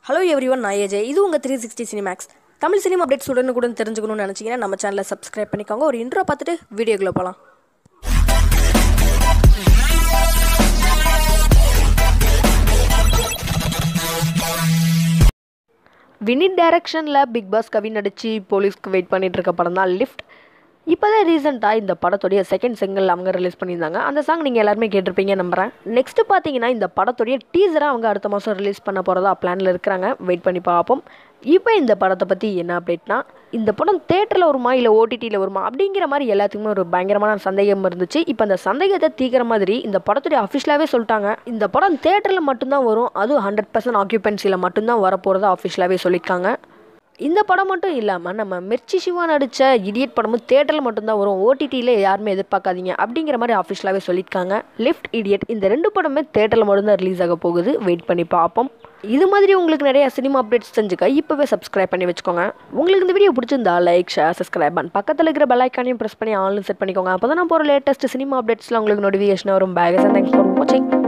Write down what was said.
hello everyone நான் AJ இது உங்கள் three sixty cinemax Tamil cinema updates உடனுக்குடன் தெரிஞ்சுக்கணும்னு நினச்சிங்கன்னா நம்ம சேனலை சப்ஸ்கிரைப் பண்ணிக்கோங்க ஒரு இன்ட்ரோ பார்த்துட்டு வீடியோக்குள்ளே போகலாம் வினித் டைரக்ஷனில் பிக் பாஸ் கவி நடித்து போலீஸ்க்கு வெயிட் பண்ணிட்டு இருக்க படம் தான் லிஃப்ட் இப்போ தான் ரீசெண்டாக இந்த படத்துடைய செகண்ட் சிங்கிள் அவங்க ரிலீஸ் பண்ணியிருந்தாங்க அந்த சாங் நீங்கள் எல்லாருமே கேட்டிருப்பீங்க நம்புறேன் நெக்ஸ்ட்டு பார்த்தீங்கன்னா இந்த படத்துடைய டீசரை அவங்க அடுத்த மாதம் ரிலீஸ் பண்ண போகிறதா பிளானில் இருக்கிறாங்க வெயிட் பண்ணி பார்ப்போம் இப்போ இந்த படத்தை பற்றி என்ன அப்டேட்னா இந்த படம் தேட்டரில் வருமா இல்லை ஓடிடியில் வருமா அப்படிங்கிற மாதிரி எல்லாத்துக்குமே ஒரு பயங்கரமான சந்தேகம் இருந்துச்சு இப்போ அந்த சந்தேகத்தை தீக்கிற மாதிரி இந்த படத்துடைய அஃபிஷியலாகவே சொல்லிட்டாங்க இந்த படம் தேட்டரில் மட்டும்தான் வரும் அதுவும் ஹண்ட்ரட் பர்சன்ட் ஆக்குபென்சியில் மட்டும்தான் வரப்போகிறதா அஃபிஷியலாகவே சொல்லியிருக்காங்க இந்த படம் மட்டும் இல்லாமல் நம்ம மிர்ச்சி சிவா நடித்த இடியட் படமும் தேட்டரில் மட்டும்தான் வரும் ஓடிடியில் யாருமே எதிர்பார்க்காதீங்க அப்படிங்கிற மாதிரி அஃபிஷியலாகவே சொல்லியிருக்காங்க லிஃப்ட் இடியட் இந்த ரெண்டு படமே தேட்டரில் மட்டும்தான் ரிலீஸ் ஆக போகுது வெயிட் பண்ணி பார்ப்போம் இது மாதிரி உங்களுக்கு நிறைய சினிமா அப்டேட்ஸ் தெரிஞ்சுக்க இப்போவே சப்ஸ்கிரைப் பண்ணி வச்சுக்கோங்க உங்களுக்கு இந்த வீடியோ பிடிச்சிருந்தா லைக் ஷேர் சப்ஸ்கிரைப் பண்ண பக்கத்தில் இருக்கிற பெல் ஐக்கானையும் ப்ரெஸ் பண்ணி ஆன்லைன் செட் பண்ணிக்கோங்க அப்போ தான் நான் போகிற லேட்டஸ்ட் சினிமா அப்டேட்ஸ்லாம் உங்களுக்கு நோட்டிஃபிகேஷன் வரும் பேகஸ் தேங்க்ஸ் ஃபார் வாட்சிங்